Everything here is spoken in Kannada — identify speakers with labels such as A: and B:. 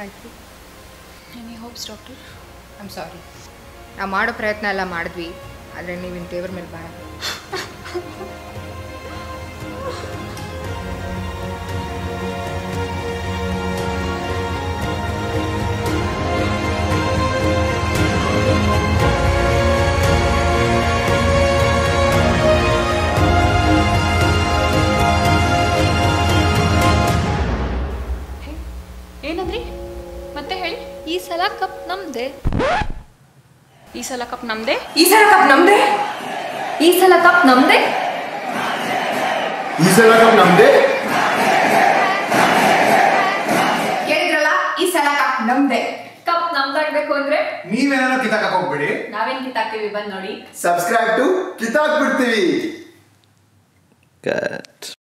A: ಆಯ್ತು
B: any hopes doctor
A: I'm sorry ನಾವು ಮಾಡೋ ಪ್ರಯತ್ನ ಎಲ್ಲ ಮಾಡಿದ್ವಿ ಆದರೆ ನೀವಿನ್ ದೇವ್ರ ಮೇಲೆ ಭಾರ
B: ಏನಂದ್ರಿ ಮತ್ತೆ ಹೇಳಿ
C: ಈ ಸಲ ಕಪ್ ನಮ್ದೆ
B: ಈ ಸಲ ಕಪ್ ನಮ್ದೇ
A: ಈ ಸಲ ಕಪ್ ನಮ್ದೇ
C: ಈ ಸಲ ಕಪ್ ನಮ್ದೆ
D: ಈ ಸಲ ಕಪ್ ನಮ್ದೇ
A: ಕೇಳಿದ್ರಲ್ಲ ಈ ಸಲ ಕಪ್ ನಮ್ದೇ
C: ಕಪ್ ನಮ್ದಾಗ್ಬೇಕು ಅಂದ್ರೆ
D: ನೀವೇನೋ ಕಿತ್ತಾಕಕ್ ಹೋಗ್ಬೇಡಿ
C: ನಾವೇನ್ ಕಿತ್ತಾಕ್ತೀವಿ ಬಂದ್ ನೋಡಿ
D: ಸಬ್ಸ್ಕ್ರೈಬ್ ಟು ಕಿತ್ತಾಕ್ ಬಿಡ್ತೀವಿ
E: Cut.